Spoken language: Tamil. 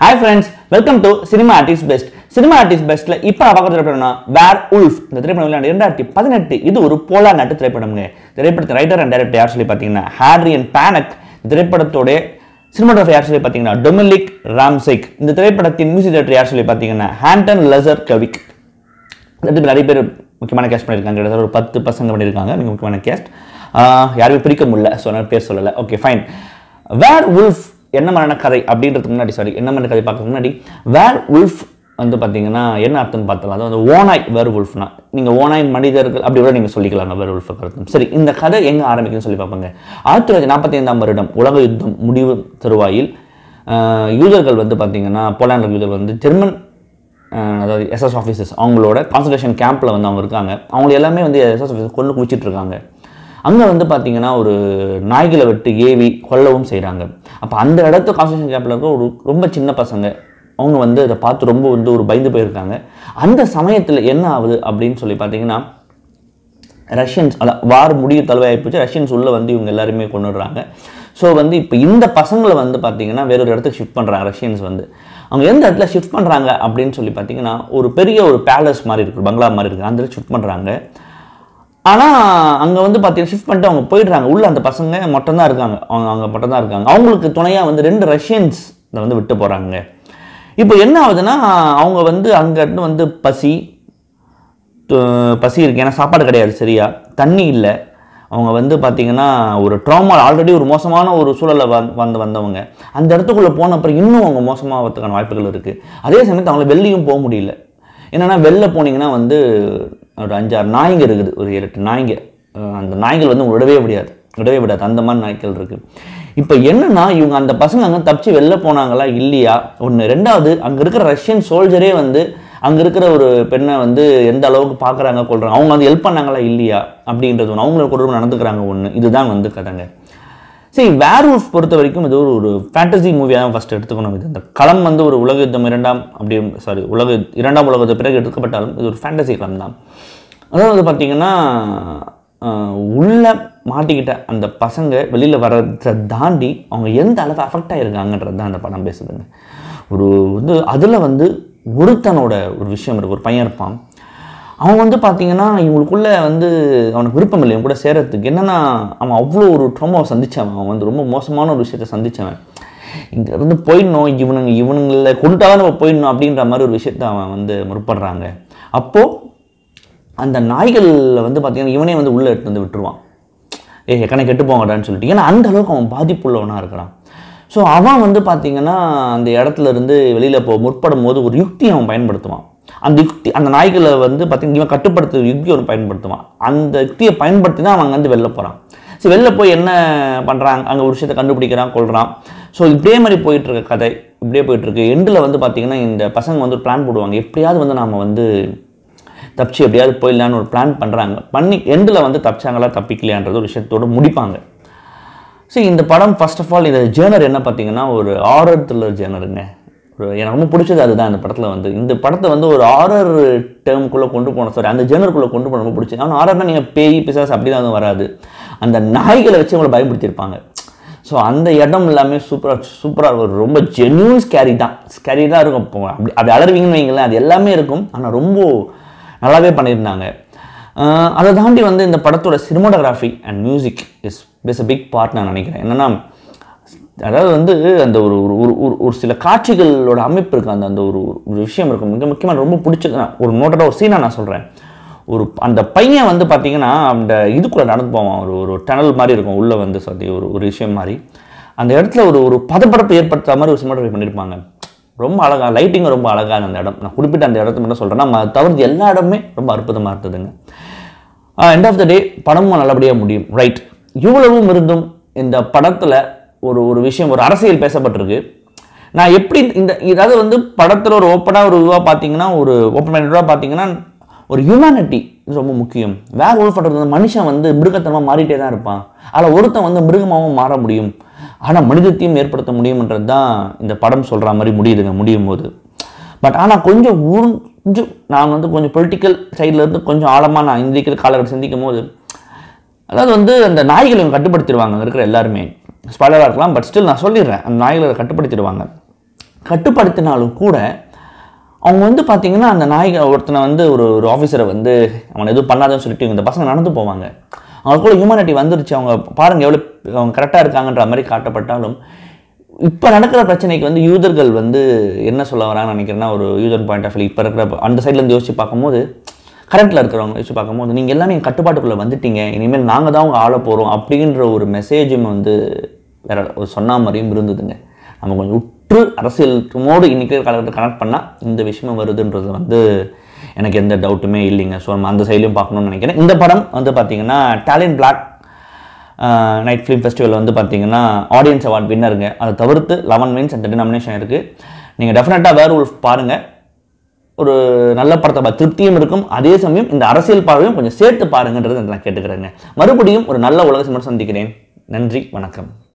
hi friends welcome to cinema artist best cinema artist பெஸ்ட்ல இப்போ நான் பார்க்க திரைப்படம்னா வேர் உல்ஃப் இந்த திரைப்படம் வெளியான இரண்டாயிரத்தி பதினெட்டு இது ஒரு போலா நாட்டு திரைப்படம்ங்க திரைப்படத்தின் ரைட்டர் அண்ட் டைரக்டர் யார் சொல்லி பார்த்தீங்கன்னா ஹாரியன் பேனக் இந்த திரைப்படத்தோட சினிமாட்டோகிராஃபர் யார் சொல்லி பார்த்தீங்கன்னா டொமினிக் ராம்சைக் இந்த திரைப்படத்தின் மியூசிக் டைரக்டர் யார் சொல்லி பார்த்தீங்கன்னா ஹாண்டன் லெசர் கவிக் ரெண்டு பேர் நிறைய பேர் முக்கியமான கேஸ்ட் பண்ணியிருக்காங்க கிட்டத்தட்ட ஒரு பத்து பசங்க பண்ணியிருக்காங்க மிக முக்கியமான கேஸ்ட் யாருமே பிரிக்க முடியல ஸோ நான் பேர் சொல்லலை ஓகே ஃபைன் வேர் உல்ஃப் என்ன மாதிரியான கதை அப்படின்றதுக்கு முன்னாடி சாரி என்ன மாதிரி கதை பார்க்கறதுக்கு முன்னாடி வேர் உல்ஃப் வந்து பார்த்தீங்கன்னா என்ன அர்த்தம்னு பார்த்தலாம் அது வந்து ஓனாய் வேர் உல்ஃப்னா நீங்கள் ஓனாய் மனிதர்கள் அப்படி கூட நீங்கள் சொல்லிக்கலாம் வேர் உல்ஃப் கருத்து சரி இந்த கதை எங்கே ஆரம்பிக்குன்னு சொல்லி பார்ப்பாங்க ஆயிரத்தி தொள்ளாயிரத்தி நாற்பத்தி ஐந்தாம் வருடம் உலக யுத்தம் முடிவு தருவாயில் ஆஹ், யூதர்கள் வந்து பார்த்தீங்கன்னா போலாண்ட் யூதர்கள் வந்து ஜெர்மன் அஹ் அதாவது எஸ்எஸ் ஆஃபீஸர்ஸ் அவங்களோட கான்சன்ட்ரேஷன் கேம்பில் வந்து அவங்க இருக்காங்க அவங்க எல்லாமே வந்து எஸ்எஸ் ஆஃபீஸர் கொண்டு குவிச்சிட்டு இருக்காங்க அங்கே வந்து பார்த்தீங்கன்னா ஒரு நாய்களை விட்டு ஏவி கொல்லவும் செய்கிறாங்க அப்போ அந்த இடத்து கான்சன்ட்ரேஷன் கேம்பில் இருக்க ஒரு ரொம்ப சின்ன பசங்க அவங்க வந்து இதை பார்த்து ரொம்ப வந்து ஒரு பயந்து போயிருக்காங்க அந்த சமயத்தில் என்ன ஆகுது அப்படின்னு சொல்லி பார்த்தீங்கன்னா ரஷ்யன்ஸ் அதான் வார் முடிவு தழுவாய் போச்சு ரஷ்யன்ஸ் உள்ள வந்து இவங்க எல்லாருமே கொண்டுடுறாங்க ஸோ வந்து இப்போ இந்த பசங்களை வந்து பார்த்தீங்கன்னா வேறொரு இடத்துக்கு ஷிஃப்ட் பண்ணுறாங்க ரஷ்யன்ஸ் வந்து அவங்க எந்த இடத்துல ஷிஃப்ட் பண்ணுறாங்க அப்படின்னு சொல்லி பார்த்தீங்கன்னா ஒரு பெரிய ஒரு பேலஸ் மாதிரி இருக்குது பங்களா மாதிரி இருக்குது அந்த ஷிஃப்ட் பண்ணுறாங்க ஆனால் அங்கே வந்து பார்த்தீங்கன்னா ஷிஃப்ட் பண்ணிட்டு அவங்க போயிடுறாங்க உள்ள அந்த பசங்க மட்டும் தான் இருக்காங்க அவங்க அங்கே மட்டும் தான் இருக்காங்க அவங்களுக்கு துணையாக வந்து ரெண்டு ரஷ்யன்ஸ் இதை வந்து விட்டு போகிறாங்க இப்போ என்ன ஆகுதுன்னா அவங்க வந்து அங்கேருந்து வந்து பசி து- பசி இருக்கு ஏன்னா சாப்பாடு கிடையாது சரியா தண்ணி இல்லை அவங்க வந்து பார்த்தீங்கன்னா ஒரு ட்ராமா ஆல்ரெடி ஒரு மோசமான ஒரு சூழலில் வந் வந்து வந்தவங்க அந்த இடத்துக்குள்ளே போன அப்புறம் இன்னும் அவங்க மோசமாகிறதுக்கான வாய்ப்புகள் இருக்குது அதே சமயத்தில் அவங்கள வெளியும் போக முடியல என்னன்னா வெளில போனீங்கன்னா வந்து ஒரு அஞ்சாறு நாய்ங்க இருக்குது ஒரு ஏழு எட்டு நாய்ங்க அஹ் அந்த நாய்கள் வந்து உங்களை விடவே முடியாது விடவே விடாது அந்த மாதிரி நாய்கள் இருக்குது இப்போ என்னன்னா இவங்க அந்த பசங்க அங்கே தப்பிச்சு வெளில போனாங்களா இல்லையா ஒன்று ரெண்டாவது அங்கே இருக்கிற ரஷ்யன் சோல்ஜரே வந்து அங்கே இருக்கிற ஒரு பெண்ணை வந்து எந்த அளவுக்கு பார்க்குறாங்க கொள்றாங்க அவங்க வந்து ஹெல்ப் பண்ணாங்களா இல்லையா அப்படின்றது ஒன்று அவங்கள கூட நடந்துக்கிறாங்க ஒன்று இதுதான் வந்து கதைங்க சரி வேர் பொறுத்த வரைக்கும் இது ஒரு ஒரு ஃபேண்டசி மூவியாக தான் ஃபஸ்ட் எடுத்துக்கணும் இது இந்த களம் வந்து ஒரு உலக யுத்தம் இரண்டாம் அப்படி சாரி உலக இரண்டாம் உலகத்து பிறகு எடுக்கப்பட்டாலும் இது ஒரு ஃபேண்டசி களம் தான் அதாவது பார்த்தீங்கன்னா ஆஹ், உள்ள மாட்டிக்கிட்ட அந்த பசங்க வெளியில் வர்றதை தாண்டி அவங்க எந்த அளவு அஃபெக்ட் ஆகிருக்காங்கன்றது தான் அந்த படம் பேசுதுங்க ஒரு வந்து அதில் வந்து ஒருத்தனோட ஒரு விஷயம் இருக்கு ஒரு பையன் இருப்பான் அவன் வந்து பார்த்தீங்கன்னா இவங்களுக்குள்ள வந்து அவனுக்கு விருப்பம் இல்லை இவங்க கூட சேரத்துக்கு என்னன்னா அவன் அவ்வளோ ஒரு ட்ரோமாவை சந்திச்சவன் அவன் வந்து ரொம்ப மோசமான ஒரு விஷயத்தை சந்திச்சவன் இங்க இருந்து போயிடணும் இவனுங்க இவனுங்களை கொண்டுட்டாதான் நம்ம போயிடணும் அப்படின்ற மாதிரி ஒரு விஷயத்த அவன் வந்து முற்படுறாங்க அப்போது அந்த நாய்களில் வந்து பார்த்தீங்கன்னா இவனே வந்து உள்ளே எடுத்து வந்து விட்டுருவான் ஏ எக்கனை கெட்டு போங்கடான்னு சொல்லிட்டு ஏன்னா அந்த அளவுக்கு அவன் பாதிப்புள்ளவனாக இருக்கிறான் ஸோ அவன் வந்து பார்த்தீங்கன்னா அந்த இடத்துல இருந்து வெளியில் போ முற்படும் போது ஒரு யுக்தி அவன் பயன்படுத்துவான் அந்த யுக்தி அந்த நாய்களை வந்து பார்த்தீங்கன்னா இவன் கட்டுப்படுத்துற யுக்தி ஒன்று பயன்படுத்துவான் அந்த யுக்தியை பயன்படுத்தி தான் அவன் வந்து வெளில போகிறான் சரி வெளில போய் என்ன பண்ணுறாங்க அங்கே ஒரு விஷயத்தை கண்டுபிடிக்கிறான் கொள்கிறான் ஸோ இப்படியே மாதிரி போயிட்டு இருக்க கதை இப்படியே போயிட்டு இருக்கு எண்டில் வந்து பார்த்தீங்கன்னா இந்த பசங்க வந்து பிளான் போடுவாங்க எப்படியாவது வந்து நாம வந்து தப்பிச்சு எப்படியாவது போயிடலான்னு ஒரு பிளான் பண்ணுறாங்க பண்ணி எண்டில் வந்து தப்பிச்சாங்களா தப்பிக்கலையான்றது ஒரு விஷயத்தோடு முடிப்பாங்க சரி இந்த படம் ஃபர்ஸ்ட் ஆஃப் ஆல் இந்த ஜேர்னர் என்ன பார்த்தீங்கன்னா ஒரு ஆரர் த்ரில்லர் ஜேர்னருங்க ஒரு எனக்கு ரொம்ப பிடிச்சது அதுதான் இந்த படத்தில் வந்து இந்த படத்தை வந்து ஒரு ஆரர் டேர்முக்குள்ளே கொண்டு போன சாரி அந்த ஜேர்னருக்குள்ளே கொண்டு போன ரொம்ப பிடிச்சது ஆனால் ஆரர்னா நீங்கள் பேய் பிசாஸ் அப்படி தான் வராது அந்த நாய்களை வச்சு அவங்களை பயன்படுத்தியிருப்பாங்க ஸோ அந்த இடம் எல்லாமே சூப்பராக சூப்பராக இருக்கும் ரொம்ப ஜென்யூன் ஸ்கேரி தான் ஸ்கேரி தான் இருக்கும் இப்போ அப்படி அப்படி அலறுவீங்கன்னு வைங்களேன் அது எல்லாமே இருக்கும் ஆனால் ரொம்ப நல்லாவே பண்ணியிருந்தாங்க ஆஹ் அதை தாண்டி வந்து இந்த படத்தோட cinematography and music is is a big part நான் நினைக்கிறேன் என்னன்னா அதாவது வந்து அந்த ஒரு ஒரு ஒரு ஒரு ஒரு சில காட்சிகளோட அமைப்பு இருக்குது அந்த அந்த ஒரு ஒரு விஷயம் இருக்கும் மிக முக்கியமாக ரொம்ப பிடிச்சது நான் ஒரு நோட்டடாக ஒரு சீனாக நான் சொல்கிறேன் ஒரு அந்த பையன் வந்து பார்த்தீங்கன்னா அந்த இதுக்குள்ளே நடந்து போவான் ஒரு ஒரு டனல் மாதிரி இருக்கும் உள்ளே வந்து சொல்லி ஒரு ஒரு விஷயம் மாதிரி அந்த இடத்துல ஒரு ஒரு பதப்படப்பு ஏற்படுத்துற மாதிரி ஒரு சினிமாட்டோகிராஃபி பண்ணியிருப்பாங்க ரொம்ப அழகா லைட்டிங் ரொம்ப அழகான அந்த இடம் நான் குறிப்பிட்ட அந்த இடத்த மட்டும் சொல்கிறேன்னா ம- தவிர்த்து எல்லா இடமுமே ரொம்ப அற்புதமாக இருந்ததுங்க எண்ட் ஆஃப் த டே படமும் நல்லபடியாக முடியும் ரைட் இவ்வளவும் இருந்தும் இந்த படத்தில் ஒரு ஒரு விஷயம் ஒரு அரசியல் பேசப்பட்டிருக்கு நான் எப்படி இந்த இதாவது வந்து படத்தில் ஒரு ஓப்பனாக ஒரு இதுவாக பார்த்தீங்கன்னா ஒரு ஓப்பன் மைண்டடாக பார்த்தீங்கன்னா ஒரு ஹியூமனிட்டி இது ரொம்ப முக்கியம் வேற உள்படுறது வந்து மனுஷன் வந்து மிருகத்தனமாக மாறிட்டே தான் இருப்பான் அதில் ஒருத்தன் வந்து மிருகமாகவும் மாற முடியும் ஆனால் மனிதத்தையும் ஏற்படுத்த முடியும்ன்றது தான் இந்த படம் சொல்கிற மாதிரி முடியுதுங்க முடியும் போது பட் ஆனால் கொஞ்சம் ஊர் கொஞ்சம் நான் வந்து கொஞ்சம் பொலிட்டிக்கல் சைடில் இருந்து கொஞ்சம் ஆழமாக நான் இந்திக்கிற காலகட்டம் சிந்திக்கும் போது அதாவது வந்து அந்த நாய்களை இவங்க கட்டுப்படுத்திடுவாங்க அங்க இருக்கிற எல்லாருமே ஸ்பாய்லராக இருக்கலாம் பட் ஸ்டில் நான் சொல்லிடுறேன் அந்த நாய்களை கட்டுப்படுத்திடுவாங்க கட்டுப்படுத்தினாலும் கூட அவங்க வந்து பார்த்தீங்கன்னா அந்த நாய்க ஒருத்தனை வந்து ஒரு ஒரு ஆஃபீஸரை வந்து அவனை எதுவும் பண்ணாதன்னு சொல்லிட்டு இந்த பசங்க நடந்து போவாங்க அவங்களுக்குள்ள ஹியூமனிட்டி வந்துருச்சு அவங்க பாருங்க எவ்வளோ அவங்க கரெக்டாக இருக்காங்கன்ற மாதிரி காட்டப்பட்டாலும் இப்போ நடக்கிற பிரச்சனைக்கு வந்து யூதர்கள் வந்து என்ன சொல்ல வராங்கன்னு நினைக்கிறேன்னா ஒரு யூதர் பாயிண்ட் ஆஃப் வியூ இப்போ இருக்கிற அந்த சைட்லேருந்து யோசிச்சு பார்க்கும்போது கரண்ட்டில் இருக்கிறவங்க யோசிச்சு பார்க்கும்போது நீங்கள் எல்லாமே எங்கள் கட்டுப்பாட்டுக்குள்ளே வந்துட்டீங்க இனிமேல் நாங்கள் தான் உங்க ஆள போகிறோம் அப்படின்ற ஒரு மெசேஜும் வந்து வேற ஒரு சொன்ன மாதிரியும் இருந்ததுங்க நம்ம கொஞ்சம் உற்று அரசியலோடு இன்னைக்கு காலகட்டத்தை கனெக்ட் பண்ணால் இந்த விஷயமும் வருதுன்றது வந்து எனக்கு எந்த டவுட்டுமே இல்லைங்க ஸோ நம்ம அந்த சைட்லையும் பார்க்கணும்னு நினைக்கிறேன் இந்த படம் வந்து பார்த்தீங்கன்னா Tallinn black night film festival வந்து பார்த்தீங்கன்னா ஆடியன்ஸ் அவார்ட் வின்னருங்க அதை தவிர்த்து லெவன் மீன்ஸ் அந்த டினாமினேஷன் இருக்குது நீங்கள் டெஃபினட்டாக வேர் உல்ஃப் பாருங்கள் ஒரு நல்ல படத்தை பார்த்து திருப்தியும் இருக்கும் அதே சமயம் இந்த அரசியல் பார்வையும் கொஞ்சம் சேர்த்து பாருங்கன்றது நான் கேட்டுக்கிறேங்க மறுபடியும் ஒரு நல்ல உலக சிம்மர் சந்திக்கிறேன் நன்றி வணக்கம்